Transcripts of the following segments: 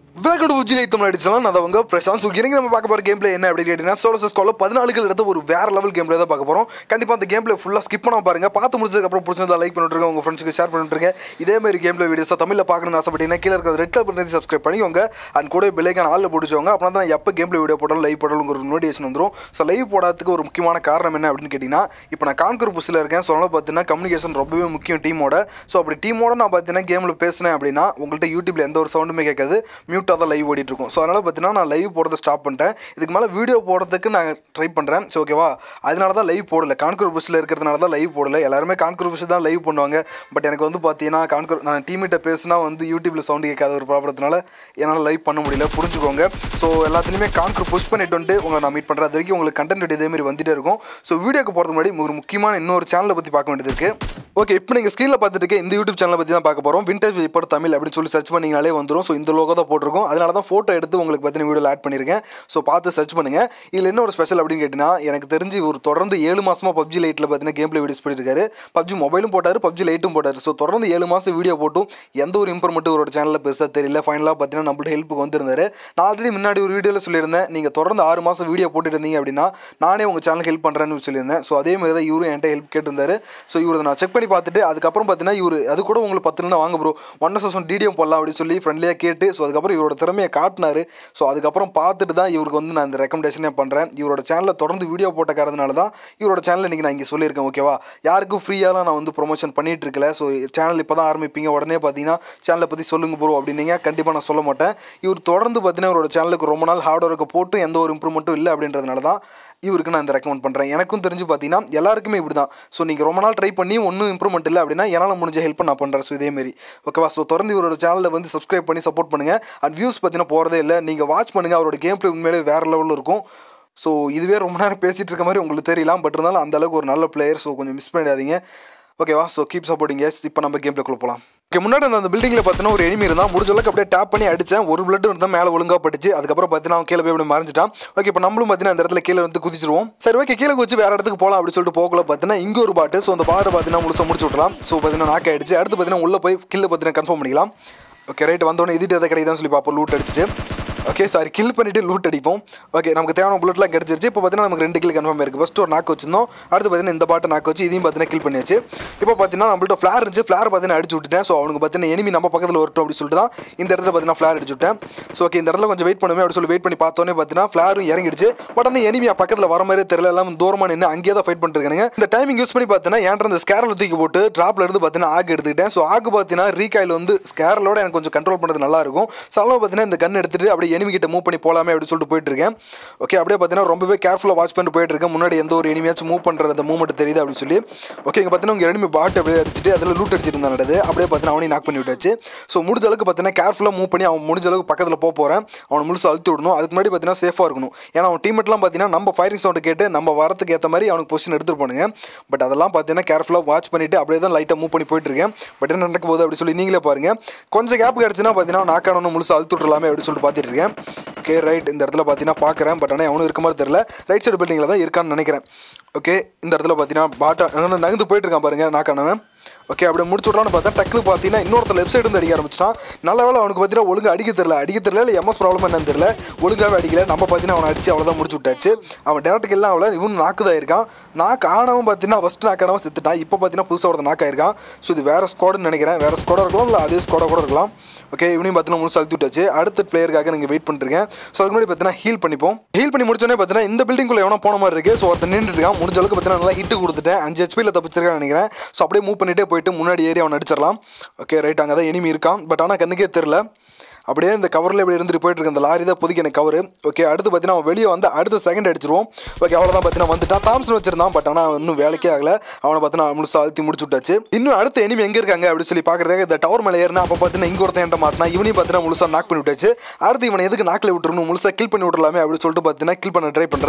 welcome to உஜ்ஜி தமிழ் அடிச்சலாம் நான் அவங்க பிரசாந்த் ஸோ இன்றைக்கி நம்ம பார்க்க போகிற கேம் பிளே என்ன அப்படின்னு கேட்டிங்கன்னா சோலசஸ் காலில் பதினாலுகள் எடுத்து ஒரு வேற லெவல் கேம் பிளே தான் பார்க்க போகிறோம் கண்டிப்பாக அந்த கேம் பிளே ஃபுல்லாக ஸ்கிப் பண்ண பாருங்க பார்த்து முடிச்சதுக்கப்புறம் பிடிச்சிருந்தா லைக் பண்ணிட்டுருங்க உங்கள் ஃப்ரெண்ட்ஸுக்கு ஷேர் பண்ணிட்டுருங்க இதே மாதிரி கேம் பிளே வீடியோஸை தமிழில் பார்க்கணும்னு ஆசைப்பட்டீங்கன்னா கீழே இருக்கிற ரெட் கலர் பண்ணி சப்ஸ்கிரைப் பண்ணிக்கோங்க அண்ட் கூட பெல்லைக்கான ஆளில் பிடிச்சவங்க அப்படின்னா தான் எப்போ கேம் பிளே வீடியோ போட்டாலும் லைவ் போட்டாலும் ஒரு நோட்டிஃபிகேஷன் வந்துடும் ஸோ லைவ் போடாததுக்கு ஒரு முக்கியமான காரணம் என்ன அப்படின்னு கேட்டிங்கன்னா இப்போ நான் கான்கர் புஷில் இருக்கேன் ஸோ அதனால் பார்த்தீங்கன்னா கம்யூனிகேஷன் ரொம்பவே முக்கியம் டீமோட ஸோ அப்படி டீமோட நான் பார்த்தீங்கன்னா கேமில் பேசினேன் அப்படின்னா உங்கள்கிட்ட யூடியூப்ல எந்த ஒரு சவுண்டுமே கேட்காது மியூட்டாக தான் லைவ் ஓடிட்டு இருக்கும் ஸோ அதனால் பார்த்தீங்கன்னா நான் லைவ் போடுறத ஸ்டாப் பண்ணிட்டேன் இதுக்கு மேலே வீடியோ போடுறதுக்கு நான் ட்ரை பண்ணுறேன் ஸோ ஓகேவா அதனால தான் லைவ் போடல கான்கூர் புஷில் இருக்கிறதுனால தான் லைவ் போடல எல்லாருமே கான்கூர் புஷ் தான் லைவ் பண்ணுவாங்க பட் எனக்கு வந்து பார்த்தீங்கன்னா கான்கூர் நான் டீமிட்ட பேசினா வந்து யூடியூப்ல சவுண்டு கேட்காத ஒரு ப்ராப்ளத்தினால என்னால் லைவ் பண்ண முடியல புரிஞ்சுக்கோங்க ஸோ எல்லாத்துலேயுமே கான்கூர் புஷ் பண்ணிட்டு வந்துட்டு உங்களை நான் மீட் பண்ணுறேன் அது வரைக்கும் உங்களுக்கு கண்டென்ட் இதே மாதிரி வந்துட்டே இருக்கும் ஸோ வீடியோக்கு போகிறது முன்னாடி ஒரு முக்கியமான இன்னொரு சேனலை பற்றி பார்க்க வேண்டியது இருக்குது ஓகே இப்போ நீங்கள் ஸ்க்ரீனில் பார்த்துட்டு இருக்க இந்த யூடியூப் சேனலை பற்றி தான் பார்க்க போகிறோம் விண்டேஜ் இப்போ தமிழ் அப்படின்னு சொல்லி சர்ச் பண்ணிங்கனாலே வந்துடும் ஸோ இந்த லோகோ தான் போட்டிருக்கோம் அதனால தான் ஃபோட்டோ எடுத்து உங்களுக்கு பற்றின வீடியோவில் ஆட் பண்ணியிருக்கேன் ஸோ பார்த்து சர்ச் பண்ணுங்கள் இதில் என்ன ஒரு ஸ்பெஷல் அப்படின்னு கேட்டிங்கன்னா எனக்கு தெரிஞ்சு ஒரு தொடர்ந்து ஏழு மாதமாக பப்ஜி லைட்டில் பார்த்தீங்கன்னா கேம் பிளே வீடியோஸ் பண்ணியிருக்காரு பப்ஜி மொபைலும் போட்டார் பப்ஜி லைட்டும் போட்டார் ஸோ தொடர்ந்து ஏழு மாதம் வீடியோ போட்டும் எந்த ஒரு இம்ப்ரூவ்மெண்ட் ஒரு சேனலில் பெருசாக தெரியல ஃபைனலாக பார்த்தீங்கன்னா நம்மள்ட்ட ஹெல்ப்புக்கு வந்திருந்தாரு நான் ஆல்ரெடி முன்னாடி ஒரு வீடியோவில் சொல்லியிருந்தேன் நீங்கள் தொடர்ந்து ஆறு மாதம் வீடியோ போட்டுட்டு இருந்தீங்க அப்படின்னா நானே உங்கள் சேனலுக்கு ஹெல்ப் பண்ணுறேன்னு சொல்லியிருந்தேன் ஸோ அதே மாதிரி தான் இவரும் என்கிட்ட ஹெல்ப் கேட்டிருந்தாரு ஸோ இவரை நான் செக் பண்ணி பார்த்துட்டு அதுக்கப்புறம் பார்த்தீங்கன்னா இவர் அது கூட உங்களுக்கு பத்து வாங்க bro one s one TDM போடலாம் அப்படின்னு சொல்லி ஃப்ரெண்ட்லியாக கேட்டு ஸோ அதுக்கப்புறம் இவரோட திறமையை காட்டினாரு ஸோ அதுக்கப்புறம் பார்த்துட்டு தான் இவருக்கு வந்து நான் இந்த ரெக்கமெண்டேஷனே பண்ணுறேன் இவரோட சேனலில் தொடர்ந்து வீடியோ போட்ட காரணத்தினால தான் இவரோட சேனல் இன்றைக்கி நான் இங்கே சொல்லியிருக்கேன் ஓகேவா யாருக்கும் ஃப்ரீயாலாம் நான் வந்து ப்ரொமோஷன் பண்ணிட்டு இருக்கல ஸோ சேனல் இப்போ தான் ஆரம்பிப்பீங்க உடனே பார்த்தீங்கன்னா சேனலை பற்றி சொல்லுங்க ப்ரோ அப்படின்னீங்க கண்டிப்பாக நான் சொல்ல மாட்டேன் இவர் தொடர்ந்து பார்த்தீங்கன்னா இவரோட சேனலுக்கு ரொம்ப நாள் ஹார்ட் ஒர்க்கை போட்டு எந்த ஒரு இம்ப்ரூவ்மெண்ட்டும் இல்லை அப்படின்றதுனால தான் இவருக்கு நான் இந்த ரெக்கமெண்ட் பண்ணுறேன் எனக்கும் தெரிஞ்சு பார்த்தீங்கன்னா எல்லாருக்குமே இப்படி தான் ஸோ நீங்கள் ரொம்ப நாள் ட்ரை பண்ணி ஒன்றும் இம்ப்ரூவ்மெண்ட் இல்லை அப்படின்னா என்னால் முடிஞ்ச ஹெல்ப் நான் பண்ணுறேன் ஸோ இதேமாரி ஓகேவா ஸோ தொடர்ந்து இவரோட சேனலில் வந்து சப்ஸ்கிரைப் பண்ணி சப்போர்ட் பண்ணுங்கள் அண்ட் வியூஸ் பார்த்தீங்கன்னா போகிறதே இல்லை நீங்கள் வாட்ச் பண்ணுங்கள் அவரோட கேம் பிளே உண்மையிலே வேறு லெவலில் இருக்கும் ஸோ இதுவே ரொம்ப நேரம் பேசிகிட்டு இருக்க மாதிரி உங்களுக்கு தெரியலாம் பட் இருந்தாலும் அந்த அளவுக்கு ஒரு நல்ல பிளேயர் ஸோ கொஞ்சம் மிஸ் பண்ணிடாதீங்க ஓகேவா ஸோ கீப் சப்போர்ட்டிங் எஸ் இப்போ நம்ம கேம் பிளேக்குள்ள போகலாம் ஓகே முன்னாடி அந்த அந்த பில்டிங்கில் பார்த்தீங்கன்னா ஒரு எனிமி இருந்தால் முடிஞ்ச அளவுக்கு அப்படியே டேப் பண்ணி அடித்தேன் ஒரு பிளட் இருந்தால் மேலே ஒழுங்காக பட்டுச்சு அதுக்கப்புறம் பார்த்தீங்கன்னா அவன் கீழே போய் அப்படி மறைஞ்சிட்டான் ஓகே இப்போ நம்மளும் பார்த்தீங்கன்னா அந்த இடத்துல கீழே வந்து குதிச்சிருவோம் சரி ஓகே கீழே குதிச்சு வேறு இடத்துக்கு போகலாம் அப்படின்னு சொல்லிட்டு போகல பார்த்தீங்கன்னா இங்கே ஒரு பாட்டு ஸோ அந்த பாரு பார்த்தீங்கன்னா முழுசாக முடிச்சு விட்றலாம் ஸோ பார்த்தீங்கன்னா நாக்கு ஆயிடுச்சு அடுத்து பார்த்தீங்கன்னா உள்ளே போய் கில்ல பார்த்தீங்கன்னா கன்ஃபார்ம் பண்ணிக்கலாம் ஓகே ரைட் வந்தோடனே இதுட்டு எதை கிடைக்குதான்னு சொல்லி பார்ப்போம் லூட் அடிச்சுட்டு ஓகே சாரி கில் பண்ணிவிட்டு லூட் அடிப்போம் ஓகே நமக்கு தேவையான புல்லட்லாம் கிடச்சிருச்சு இப்போ பார்த்தீங்கன்னா நமக்கு ரெண்டு கில் கன்ஃபார்ம் இருக்குது ஃபஸ்ட்டு ஒரு நாக்கு வச்சிருந்தோம் அடுத்து பார்த்தீங்கன்னா இந்த பாட்டை நாக்கு வச்சு இதையும் பார்த்தீங்கன்னா கில் பண்ணியாச்சு இப்போ பார்த்தீங்கன்னா நம்மள்ட்ட ஃப்ளார் இருந்துச்சு ஃப்ளார் பார்த்தீங்கன்னா அடிச்சு விட்டுட்டேன் ஸோ அவனுக்கு பார்த்தீங்கன்னா எனிமி நம்ம பக்கத்தில் வரட்டும் அப்படின்னு சொல்லிட்டு தான் இந்த இடத்துல பார்த்தீங்கன்னா ஃப்ளார் அடிச்சு விட்டேன் ஸோ ஓகே இந்த இடத்துல கொஞ்சம் வெயிட் பண்ணுமே அப்படின்னு சொல்லி வெயிட் பண்ணி பார்த்தோன்னே பார்த்தீங்கன்னா ஃப்ளாரும் இறங்கிடுச்சு பட் ஆனால் எனிமி பக்கத்தில் வர மாதிரி தெரியல எல்லாம் தூரமாக நின்று அங்கேயே தான் ஃபைட் பண்ணிருக்கானுங்க இந்த டைமிங் யூஸ் பண்ணி பார்த்தீங்கன்னா ஏன்ட்ர இந்த ஸ்கேரில் தூக்கி போட்டு ட்ராப்ல இருந்து பார்த்தீங்கன்னா ஆக் எடுத்துக்கிட்டேன் ஸோ ஆக் பார்த்தீங்கன்னா ரீகாயில் வந்து ஸ்கேரலோட எனக்கு கொஞ்சம் கண்ட்ரோல் பண்ணுறது நல்லா இருக்கும் ஸோ அதனால பார்த்தீங்கன்னா இந்த கன் எடுத்துட்டு அப்படியே எனிமி கிட்ட மூவ் பண்ணி போகலாமே அப்படின்னு சொல்லிட்டு போயிட்டு இருக்கேன் ஓகே அப்படியே பார்த்தீங்கன்னா ரொம்பவே கேர்ஃபுல்லாக வாட்ச் பண்ணிட்டு போயிட்டு இருக்கேன் முன்னாடி எந்த ஒரு எனிமியாச்சும் மூவ் பண்ணுற அந்த மூவ்மெண்ட் தெரியுது அப்படின்னு சொல்லி ஓகே இங்கே பார்த்தீங்கன்னா உங்கள் எனிமி பாட் அப்படியே அடிச்சுட்டு அதில் லூட் அடிச்சிட்டு இருந்தா நடது அப்படியே பார்த்தீங்கன்னா அவனையும் நாக் பண்ணி விட்டாச்சு ஸோ முடிஞ்ச அளவுக்கு பார்த்தீங்கன்னா கேர்ஃபுல்லாக மூவ் பண்ணி அவன் முடிஞ்ச அளவுக்கு பக்கத்தில் போக போகிறேன் அவனை முழுசு அழுத்தி விடணும் அதுக்கு முன்னாடி பார்த்தீங்கன்னா சேஃபாக இருக்கணும் ஏன்னா அவன் டீமெட்லாம் பார்த்தீங்கன்னா நம்ம ஃபயரிங் சவுண்டு கேட்டு நம்ம வரத்துக்கு ஏற்ற மாதிரி அவனுக்கு பொசிஷன் எடுத்துட்டு போனுங்க பட் அதெல்லாம் பார்த்தீங்கன்னா கேர்ஃபுல்லாக வாட்ச் பண்ணிட்டு அப்படியே தான் லைட்டாக மூவ் பண்ணி போயிட்டு இருக்கேன் பட் என்ன நடக்க போகுது அப்படி சொல்லி நீங்களே பாருங்க கொஞ்சம் கேப் கிடச்சுன்னா பார்த்தீங்கன்னா நாக்கானு முழுசு அழுத்து விட்றலாமே அப்படின்னு சொல்லிட்டு பார்த்துட்டு இருக்கேன் ஓகே ரைட் இந்த இடத்துல பார்த்தீங்கன்னா பார்க்குறேன் பட் ஆனால் அவனும் இருக்க மாதிரி தெரியல ரைட் சைடு பில்டிங்கில் தான் இருக்கான்னு நினைக்கிறேன் ஓகே இந்த இடத்துல பார்த்தீங்கன்னா பாட்டா நகர்ந்து போயிட்டு இருக்கான் பாருங்க நாக்கானவன் ஓகே அப்படியே முடிச்சு விட்றான்னு பார்த்தா டக்குனு பார்த்தீங்கன்னா இன்னொருத்த லெஃப்ட் சைடு இருந்து அடிக்க ஆரம்பிச்சிட்டான் நல்ல வேலை அவனுக்கு பார்த்தீங்கன்னா ஒழுங்கு அடிக்க தெரியல அடிக்க தெரியல இல்லை எம்எஸ் ப்ராப்ளம் என்னன்னு தெரியல ஒழுங்காகவே அடிக்கல நம்ம பார்த்தீங்கன்னா அவனை அடிச்சு அவ்வளோதான் முடிச்சு விட்டாச்சு அவன் டேரக்ட் எல்லாம் அவ்வளோ இவன் நாக்கு தான் இருக்கான் நாக்கு ஆனவன் பார்த்தீங்கன்னா ஃபஸ்ட் நாக்கானவன் செத்துட்டான் இப்போ பார்த்தீங்கன்னா புதுசாக ஒருத்த நாக்கா இருக்கான் ஸோ இது வேறு ஸ்குவாடுன்னு நினைக்கிறேன் வேறு ஸ்குவாடாக இருக்கலாம் இல்லை அதே ஸ்குவாடாக கூட இருக்கலாம் ஓகே இவனையும் பார்த்தீங்கன்னா முழு அழுத்தி விட்டாச்சு அடுத்த பிளேயருக்காக நீங்கள் வெயிட் பண்ணுறீங்க ஸோ அதுக்கு முன்னாடி பார்த்தீங்கன்னா ஹீல் பண்ணிப்போம் ஹீல் பண்ணி முடிச்சோடனே பார்த்தீங்கன்னா இந்த பில்டிங்குள்ளே எவனோ போன மாதிரி இருக்குது ஸோ ஒருத்தன் நின்றுட்டு இருக்கான் முடிஞ்ச அளவுக்கு பார்த்தீங்கன்னா நல்லா ஹிட்டு கொடுத்துட்டேன் அஞ்சு ஹெச்பியில் தப்பிச்சிருக்கான்னு நினைக்கிறேன் ஸோ அப்படியே மூவ் பண்ணிட்டே போயிட்டு முன்னாடி ஏறி அவன் அடிச்சிடலாம் ஓகே ரைட் அங்கே தான் எனிமி இருக்கான் பட் ஆனால் கண்ணுக்கே தெரில அப்படியே இந்த கவரில் இப்படி இருந்துட்டு போயிட்டு இருக்கு அந்த லாரி தான் புதுக்கி எனக்கு கவர் ஓகே அடுத்து பார்த்தீங்கன்னா அவன் வெளியே வந்து அடுத்த செகண்ட் அடிச்சிருவோம் ஓகே அவ்வளோதான் பார்த்தீங்கன்னா வந்துட்டான் தாம்சன் வச்சிருந்தான் பட் ஆனால் இன்னும் வேலைக்கே ஆகல அவனை பார்த்தீங்கன்னா முழுசா அழுத்தி முடிச்சு விட்டாச்சு இன்னும் அடுத்த எனிமி எங்கே இருக்காங்க அப்படின்னு சொல்லி பார்க்குறதுக்கு இந்த டவர் மேலே ஏறினா அப்போ பார்த்தீங்கன்னா இங்கே ஒருத்தன் என்கிட்ட மாட்டினா இவனையும் பார்த்தீங்கன்னா முழுசா நாக் பண்ணி விட்டாச்சு அடுத்து இவனை எதுக்கு நாக்கில் விட்டுருணும் முழுசா கில் பண்ணி விட்றலாமே அப்படின்னு சொல்லிட்டு பார்த்தீங்கன்னா கில் பண்ண ட்ரை பண்ணுறேன்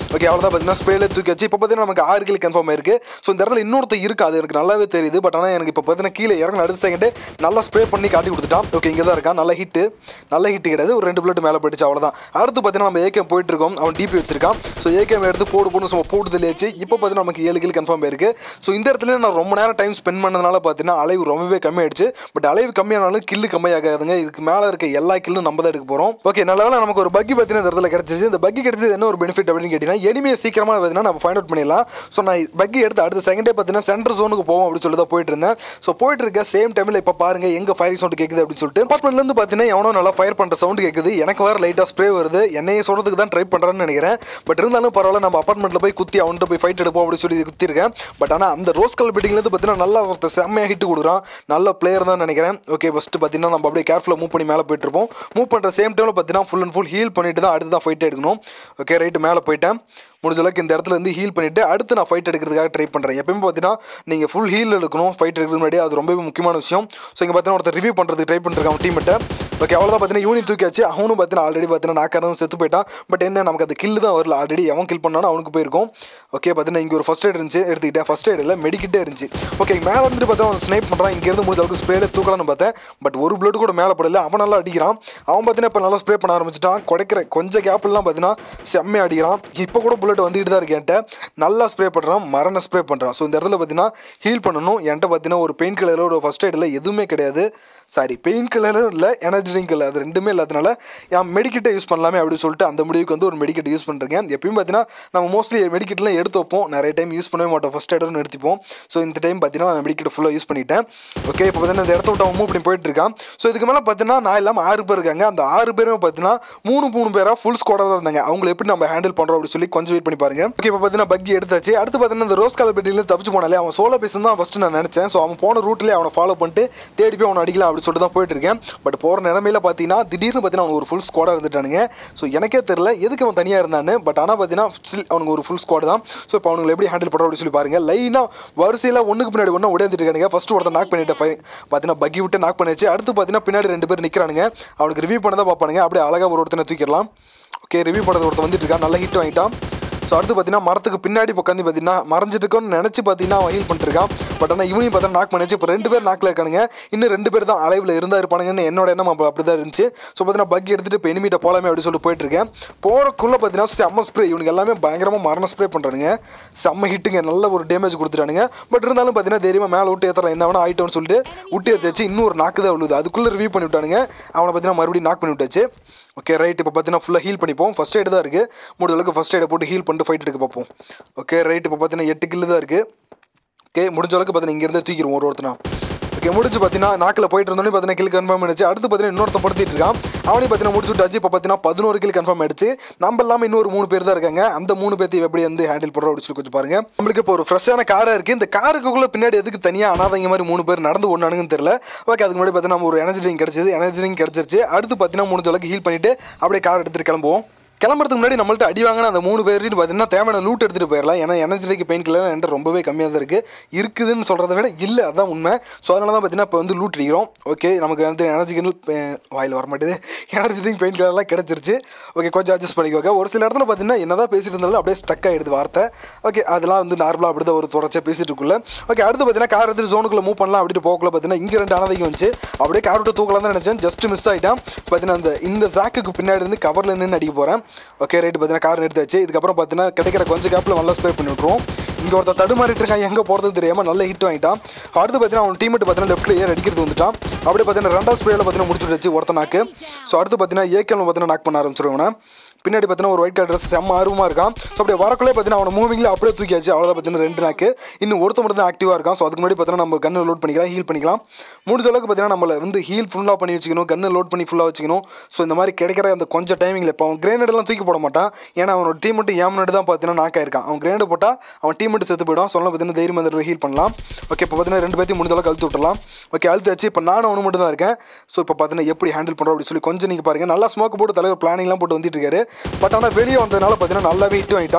ஓகே அவ்வளோதான் பார்த்தீங்கன்னா ஸ்ப்ரேல தூக்கி வச்சு இப்போ பார்த்தீங்கன்னா நமக்கு ஆறு கில் கன்ஃபார்ம் ஆயிருக்கு ஸோ இந்த இடத்துல இன்னொருத்தர் இருக்கு அது எனக்கு நல்லாவே தெரியுது பட் ஆனால் எனக்கு இப்போ பார்த்தீங்கன்னா கீழே இறங்க அடுத்த செகண்ட் நல்லா ஸ்ப்ரே பண்ணி காட்டி கொடுத்துட்டான் ஓகே இங்கே தான் இருக்கான் நல்ல ஹிட்டு நல்ல ஹிட் கிடையாது ஒரு ரெண்டு பிளட் மேலே போயிடுச்சு அவ்வளோதான் அடுத்து பார்த்தீங்கன்னா நம்ம ஏகேம் போயிட்டு இருக்கோம் அவன் டிபி வச்சிருக்கான் ஸோ ஏகேம் எடுத்து போடு போடு சும்மா போட்டு தெளிச்சு இப்போ பார்த்தீங்கன்னா நமக்கு ஏழு கில் கன்ஃபார்ம் ஆயிருக்கு ஸோ இந்த இடத்துல நான் ரொம்ப நேரம் டைம் ஸ்பெண்ட் பண்ணதுனால பார்த்தீங்கன்னா அலைவு ரொம்பவே கம்மியாயிடுச்சு பட் அலைவு கம்மியானாலும் கில்லு கம்மியாகாதுங்க இதுக்கு மேலே இருக்க எல்லா கில்லும் நம்ம தான் எடுக்க போகிறோம் ஓகே நல்ல வேளை நமக்கு ஒரு பக்கி பார்த்தீங்கன்னா இந்த இடத்துல கிடச்சிச்சு இந்த பக்கி கிடைச்சது என்ன ஒரு பெனிஃபிட் அப்படின்னு கேட்டிங்கன்னா எனிமே சீக்கிரமாக பார்த்தீங்கன்னா நம்ம ஃபைண்ட் அவுட் பண்ணிடலாம் ஸோ நான் பக்கி எடுத்து அடுத்த செகண்டே பார்த்தீங்கன்னா சென்டர் ஜோனுக்கு போவோம் அப்படின்னு சொல்லி தான் போயிட்டு இருந்தேன் ஸோ போயிட்டு இருக்க சேம் டைமில் இப்போ பாருங்க எங்க ஃபயரிங் சவுண்ட் கேட்குது அப்படின்னு சொல்லிட்டு அப்பார்ட்மெண்ட்லேருந்து பார்த்தீங்கன்னா எவனோ நல்லா ஃபயர் பண்ணுற சவுண்ட் கேட்குது எனக்கு வேறு லைட்டாக ஸ்ப்ரே வருது என்னையே சொல்கிறதுக்கு தான் ட்ரை பண்ணுறான்னு நினைக்கிறேன் பட் இருந்தாலும் பரவாயில்ல நம்ம அப்பார்ட்மெண்ட்டில் போய் குத்தி அவன்கிட்ட போய் ஃபைட் எடுப்போம் அப்படின்னு சொல்லி குத்திருக்கேன் பட் ஆனால் அந்த ரோஸ் கலர் பில்டிங்லேருந்து பார்த்தீங்கன்னா நல்லா ஒருத்தர் செம்மையாக ஹிட் கொடுக்குறான் நல்ல பிளேயர் தான் நினைக்கிறேன் ஓகே ஃபஸ்ட்டு பார்த்தீங்கன்னா நம்ம அப்படியே கேர்ஃபுல்லாக மூவ் பண்ணி மேலே போயிட்டு இருப்போம் மூவ் பண்ணுற சேம் டைமில் பார்த்தீங்கன்னா ஃபுல் அண்ட் ஃபுல் ஹீல் பண்ணிட்டு தான் அடுத்து தான் ஃபைட் எடுக்கணும் ஓகே ரைட்டு மேலே போயிட்டேன் முடிஞ்ச அளவுக்கு இந்த இடத்துல இருந்து ஹீல் பண்ணிவிட்டு அடுத்து நான் ஃபைட் எடுக்கிறதுக்காக ட்ரை பண்ணுறேன் எப்பயுமே பார்த்தீங்கன்னா நீங்கள் ஃபுல் ஹீல் எடுக்கணும் ஃபைட் எடுக்கிறது முன்னாடி அது ரொம்பவே முக்கியமான விஷயம் ஸோ இங்கே பார்த்தீங்கன்னா ஒருத்தர் ரிவ்யூ பண்ணுறதுக்கு ட்ரை பண்ணிருக்கான் டீமெட்டை ஓகே அவ்வளோதான் பார்த்தீங்கன்னா யூனிட் தூக்கியாச்சு அவனும் பார்த்தீங்கன்னா ஆல்ரெடி பார்த்தீங்கன்னா நாக்காரதும் செத்து போயிட்டான் பட் என்ன நமக்கு அது கில்லு தான் வரல ஆல்ரெடி அவன் கில் பண்ணானோ அவனுக்கு போயிருக்கும் ஓகே பார்த்தீங்கன்னா இங்கே ஒரு ஃபஸ்ட் எய்ட் இருந்துச்சு எடுத்துக்கிட்டேன் ஃபஸ்ட் எய்ட் இல்லை மெடிக்கிட்டே இருந்துச்சு ஓகே மேலே வந்துட்டு பார்த்தா அவன் ஸ்னைப் பண்ணுறான் இங்கேருந்து முடிஞ்ச அளவுக்கு ஸ்ப்ரேல தூக்கலாம்னு பார்த்தேன் பட் ஒரு பிளட் கூட மேலே படல அவன் நல்லா அடிக்கிறான் அவன் பார்த்தீங்கன்னா இப்போ நல்லா ஸ்ப்ரே பண்ண ஆரம்பிச்சிட்டான் குடைக்கிற கொஞ்சம் கேப்லாம் பார்த்தீங்கன்னா செம்மையாக அடிக்கிறான் இப்போ கூட புல்லட் வந்துட்டு தான் இருக்கு என்கிட்ட நல்லா ஸ்ப்ரே பண்ணுறான் மரண ஸ்ப்ரே பண்ணுறான் ஸோ இந்த இடத்துல பார்த்தீங்கன்னா ஹீல் பண்ணணும் என்கிட்ட பார்த்தீங்கன்னா ஒரு பெயின் கில்லரில் ஒரு ஃபஸ்ட் எய்டில் எதுவுமே கிடையாது சாரி பெயின் கில்லரும் இல்லை எனர்ஜி ட்ரிங்க் இல்லை அது ரெண்டுமே இல்லாதனால என் மெடிக்கெட்டை யூஸ் பண்ணலாமே அப்படின்னு சொல்லிட்டு அந்த முடிவுக்கு வந்து ஒரு மெடிக்கெட் யூஸ் பண்ணுறேன் எப்பயும் பார்த்தீங்கன்னா நம்ம மோஸ்ட்லி மெடிக்கெட்லாம் எடுத்து வைப்போம் நிறைய டைம் யூஸ் பண்ணவே மாட்டோம் ஃபஸ்ட் எய்டர்னு எடுத்துப்போம் ஸோ இந்த டைம் பார்த்தீங்கன்னா நான் மெடிக்கெட் ஃபுல்லாக யூஸ் பண்ணிட்டேன் ஓகே இப்போ பார்த்தீங்கன்னா இந்த இடத்த விட்டு அவன் மூவ் பண்ணி போயிட்டு இருக்கான் ஸோ இதுக்கு மேலே பார்த்தீங்கன்னா நான் இல்லாமல் ஆறு பேர் இருக்காங்க அந்த ஆறு பேருமே பார்த்தீங்கன்னா மூணு மூணு பேராக ஃபுல் ஸ்குவாடாக தான் இருந்தாங்க அவங்களை எப்படி நம்ம ஹேண்டில் பண்ணுறோம் அப்படின்னு சொல்லி கொஞ்சம் வெயிட் பண்ணி பாருங்க ஓகே இப்போ பார்த்தீங்கன்னா பக்கி எடுத்தாச்சு அடுத்து பார்த்தீங்கன்னா இந்த ரோஸ் கலர் பெட்டிலேருந்து தப்பிச்சு போனாலே அவன் சோலோ பேசன் தான் ஃபஸ்ட்டு நான் நினச்சேன் ஸோ அவன் போன ரூட்லேயே அவனை ஃபாலோ பண்ணிட்டு தேடி போய் அவனை அடிக்கலாம் அப்படின்னு சொல்லிட்டு தான் போயிட்டு இருக்கேன் பட் போகிற நிலமையில பார்த்தீங்கன்னா திடீர்னு பார்த்தீங்கன்னா அவனுக்கு ஒரு ஃபுல் ஸ்குவாடாக இருந்துட்டானுங்க ஸோ எனக்கே தெரில எதுக்கு அவன் தனியாக இருந்தான்னு பட் ஆனால் பார்த்தீங்கன்னா still அவனுக்கு ஒரு ஃபுல் ஸ்குவாட் தான் ஸோ இப்போ அவனுங்களை எப்படி ஹேண்டில் பண்ணுறோம் அப்படின்னு சொல்லி பாருங்க லைனாக வரிசையில் ஒன்றுக்கு பின்னாடி ஒன்று உடையாந்துட்டு இருக்கானுங்க ஃபஸ்ட்டு ஒருத்தன் நாக் பண்ணிட்டு ஃபை பார்த்தீங்கன்னா பக்கி விட்டு நாக் பண்ணிச்சு அடுத்து பார்த்தீங்கன்னா பின்னாடி ரெண்டு பேர் நிற்கிறானுங்க அவனுக்கு ரிவ்யூ பண்ண தான் பார்ப்பானுங்க அப்படியே அழகாக ஒரு ஒருத்தனை தூக்கிடலாம் ஓகே ரிவ்யூ பண்ணது ஒருத்தன் வந்துட்டு இருக்கான் நல்ல ஹிட் வாங்கிட்டான் ஸோ அடுத்து பார்த்தீங்கன்னா மரத்துக்கு பின்னாடி உட்காந்து பார்த்தீங்கன்னா மறைஞ்சிட்டுக்கோன்னு நினச்சி பார்த்தீங்கன்னா அவன் ஹீல் பண்ணிருக்கான் பட் ஆனால் இவனையும் பார்த்தா நாக் பண்ணிச்சு இப்போ ரெண்டு பேர் நாக்கில் இருக்கானுங்க இன்னும் ரெண்டு பேர் தான் அலைவில் இருந்தா இருப்பானுங்கன்னு என்னோட எண்ணம் அப்போ அப்படி தான் இருந்துச்சு ஸோ பார்த்தீங்கன்னா பக்கி எடுத்துட்டு இப்போ எனிமிட்ட போலாமே அப்படின்னு சொல்லிட்டு போயிட்டு இருக்கேன் போகிறக்குள்ளே பார்த்தீங்கன்னா செம்ம ஸ்ப்ரே இவனுக்கு எல்லாமே பயங்கரமாக மரண ஸ்ப்ரே பண்ணுறானுங்க செம்ம ஹிட்டுங்க நல்ல ஒரு டேமேஜ் கொடுத்துட்டானுங்க பட் இருந்தாலும் பார்த்தீங்கன்னா தைரியமாக மேலே விட்டு ஏற்றலாம் என்ன வேணா ஆயிட்டோம்னு சொல்லிட்டு விட்டு ஏற்றாச்சு இன்னும் ஒரு நாக்கு தான் விழுது அதுக்குள்ளே ரிவ்யூ பண்ணி விட்டானுங்க அவனை பார்த்தீங்கன்னா மறுபடியும் நாக் பண்ணி விட்டாச்சு ஓகே ரைட் இப்போ பார்த்தீங்கன்னா ஃபுல்லாக ஹீல் பண்ணிப்போம் ஃபஸ்ட் எய்டு தான் இருக்குது முடிஞ்ச அளவுக்கு ஃபஸ்ட் எய்டை போட்டு ஹீல் பண்ணிட்டு ஃபைட் எடுக்க பார்ப்போம் ஓகே ரைட் இப்போ பார்த்தீங்கன்னா எட்டு கில்லு தான் இருக்குது ஓகே முடிஞ்ச அளவுக்கு பார்த்தீங்கன்னா இங்கேருந்து தூக்கிடுவோம் ஒரு ஒருத்தனா ஓகே முடிஞ்சு பார்த்தீங்கன்னா நாக்கில் போயிட்டு இருந்தோன்னே பார்த்தீங்கன்னா கில் கன்ஃபார்ம் ஆயிடுச்சு அடுத்து பார்த்தீங்கன்னா இன்னொருத்த படுத்திட்டு இருக்கான் அவனையும் பார்த்தீங்கன்னா முடிச்சு விட்டாச்சு இப்போ பார்த்தீங்கன்னா பதினோரு கில் கன்ஃபார்ம் ஆயிடுச்சு நம்ம இல்லாமல் இன்னொரு மூணு பேர் தான் இருக்காங்க அந்த மூணு பேர்த்தையும் எப்படி வந்து ஹேண்டில் பண்ணுறோம் அப்படின்னு சொல்லி கொஞ்சம் பாருங்க நம்மளுக்கு இப்போ ஒரு ஃப்ரெஷ்ஷான காராக இருக்குது இந்த காருக்குள்ளே பின்னாடி எதுக்கு தனியாக அனாதைங்க மாதிரி மூணு பேர் நடந்து ஒன்றானுங்கன்னு தெரியல ஓகே அதுக்கு முன்னாடி பார்த்தீங்கன்னா நம்ம ஒரு எனர்ஜி ட்ரிங்க் கிடச்சிது எனர்ஜி ட்ரிங்க் கிடச்சிருச்சு அடுத்து பார்த்தீங்கன்னா முடிஞ்ச அளவுக்கு ஹீல் பண்ணிவிட்டு அப்படியே கார் எடுத்துகிட்டு கிளம்புவோம் கிளம்புறதுக்கு முன்னாடி நம்மள்ட்ட அடி வாங்கின அந்த மூணு பேர்ட்டு பார்த்தீங்கன்னா தேவையான லூட் எடுத்துகிட்டு போயிடலாம் ஏன்னா எனர்ஜிக்கு பெயின் கில்லர் என்கிட்ட ரொம்பவே கம்மியாக தான் இருக்குது இருக்குதுன்னு சொல்கிறத விட இல்லை அதான் உண்மை ஸோ அதனால தான் பார்த்தீங்கன்னா இப்போ வந்து லூட் அடிக்கிறோம் ஓகே நமக்கு வந்து எனர்ஜிக்கு வாயில் வர மாட்டேது எனர்ஜிக்கு பெயின் கில்லர்லாம் கிடச்சிருச்சு ஓகே கொஞ்சம் அட்ஜஸ்ட் பண்ணிக்கோங்க ஒரு சில இடத்துல பார்த்தீங்கன்னா என்னதான் பேசிட்டு இருந்தாலும் அப்படியே ஸ்டக் ஆகிடுது வார்த்தை ஓகே அதெல்லாம் வந்து நார்மலாக அப்படி தான் ஒரு தொடர்ச்சியாக பேசிட்டு இருக்குள்ள ஓகே அடுத்து பார்த்தீங்கன்னா கார் எடுத்து ஜோனுக்குள்ளே மூவ் பண்ணலாம் அப்படிட்டு போக்குள்ள பார்த்தீங்கன்னா இங்கே ரெண்டு அனதைக்கு வந்துச்சு அப்படியே கார் விட்டு தூக்கலாம் தான் நினச்சேன் ஜஸ்ட் மிஸ் ஆகிட்டான் பார்த்தீங்கன்னா அந்த இந்த ஜாக்குக்கு பின்னாடி இருந்து கவரில் நின்று அடிக்க போகிறேன் ஓகே ரைட் பார்த்தீங்கன்னா கார் நிறுத்தாச்சு இதுக்கப்புறம் பார்த்தீங்கன்னா கிடைக்கிற கொஞ்சம் கேப்பில் நல்லா ஸ்ப்ரே பண்ணி விட்ருவோம் இங்கே ஒருத்தர் தடுமாறிட்டு இருக்கான் எங்கே போகிறது தெரியாமல் நல்ல ஹிட் வாங்கிட்டான் அடுத்து பார்த்தீங்கன்னா அவன் டீமெட் பார்த்தீங்கன்னா லெஃப்ட்ல ஏர் அடிக்கிறது வந்துட்டான் அப்படியே பார்த்தீங்கன்னா ரெண்டாவது ஸ்ப்ரேயில் பார்த்தீங்கன்னா முடிச்சுட்டு ஒருத்தனாக்கு ஸோ அடுத்து பார்த்தீங்கன்னா ஏகேல பார்த்தீங்கன்னா நாக் பண்ண ஆரம்பிச்சிருவனை பின்னாடி பார்த்தீங்கன்னா ஒரு ஒயிட் கலர் ட்ரெஸ் செம்ம ஆர்வமாக இருக்கான் ஸோ அப்படியே வரக்குள்ளே பார்த்தீங்கன்னா அவனை மூவிங்கில் அப்படியே தூக்கியாச்சு அவ்வளோதான் பார்த்தீங்கன்னா ரெண்டு நாக்கு இன்னும் ஒருத்த மட்டும் தான் ஆக்டிவாக இருக்கான் ஸோ அதுக்கு முன்னாடி பார்த்தீங்கன்னா நம்ம கண்ணு லோட் பண்ணிக்கலாம் ஹீல் பண்ணிக்கலாம் முடிஞ்ச அளவுக்கு பார்த்தீங்கன்னா நம்மளை வந்து ஹீல் ஃபுல்லாக பண்ணி வச்சுக்கணும் கண்ணு லோட் பண்ணி ஃபுல்லாக வச்சுக்கணும் ஸோ இந்த மாதிரி கிடைக்கிற அந்த கொஞ்சம் டைமிங்கில் இப்போ அவன் கிரேனேடெல்லாம் தூக்கி போட மாட்டான் ஏன்னா அவனோட டீம் மட்டும் ஏன் முன்னாடி தான் பார்த்தீங்கன்னா நாக் ஆயிருக்கான் அவன் கிரேனேட் போட்டால் அவன் டீம் மட்டும் செத்து போயிடும் சொல்ல பார்த்தீங்கன்னா தைரியம் வந்து ஹீல் பண்ணலாம் ஓகே இப்போ பார்த்தீங்கன்னா ரெண்டு பேர்த்தையும் முடிஞ்ச அளவுக்கு அழுத்து விட்டுலாம் ஓகே அழுத்தாச்சு இப்போ நானும் அவனு மட்டும் தான் இருக்கேன் ஸோ இப்போ பார்த்தீங்கன்னா எப்படி ஹேண்டில் பண்ணுறோம் அப்படின்னு சொல்லி கொஞ்சம் நீங்கள் பாருங்கள் நல்லா ஸ்மோக் போட்டு தலைவர் பிளானிங்லாம் போட்டு வந்துட்டு இருக்காரு பட் ஆனால் வெளியே வந்ததுனால பார்த்தீங்கன்னா நல்லாவே ஹிட் வாங்கிட்டான்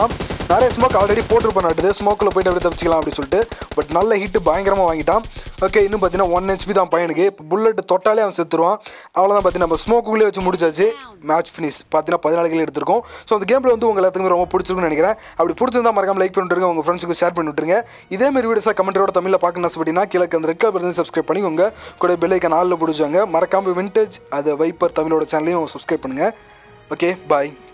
நிறைய ஸ்மோக் ஆல்ரெடி போட்டிருப்பேன் நாட்டுது ஸ்மோக்கில் போயிட்டு அப்படியே தப்பிச்சிக்கலாம் அப்படின்னு சொல்லிட்டு பட் நல்ல ஹிட்டு பயங்கரமாக வாங்கிட்டான் ஓகே இன்னும் பார்த்தீங்கன்னா ஒன் ஹெச்பி தான் பையனுக்கு இப்போ புல்லட் தொட்டாலே அவன் செத்துருவான் அவ்வளோதான் பார்த்தீங்கன்னா நம்ம ஸ்மோக்குள்ளே வச்சு முடிச்சாச்சு மேட்ச் ஃபினிஷ் பார்த்தீங்கன்னா பதினாலு கிலோ எடுத்திருக்கோம் ஸோ அந்த கேமில் வந்து உங்கள் எல்லாத்துக்குமே ரொம்ப பிடிச்சிருக்குன்னு நினைக்கிறேன் அப்படி பிடிச்சிருந்தா மறக்காம லைக் பண்ணிட்டுருங்க உங்கள் ஃப்ரெண்ட்ஸுக்கு ஷேர் பண்ணி விட்டுருங்க இதே மாதிரி வீடியோஸாக கமெண்ட்டோட தமிழில் பார்க்கணும் ஆசைப்பட்டீங்கன்னா கீழே அந்த ரெட் கலர் பட்டன் சப்ஸ்கிரைப் பண்ணி உங்கள் கூட பெல் ஐக்கன் ஆளில் பிடிச்சாங்க மறக்காம விண்டேஜ் அது வைப்பர் தமிழோட சேனலையும் சப்ஸ்கிரைப் பண்ணுங்கள் ஓகே பாய்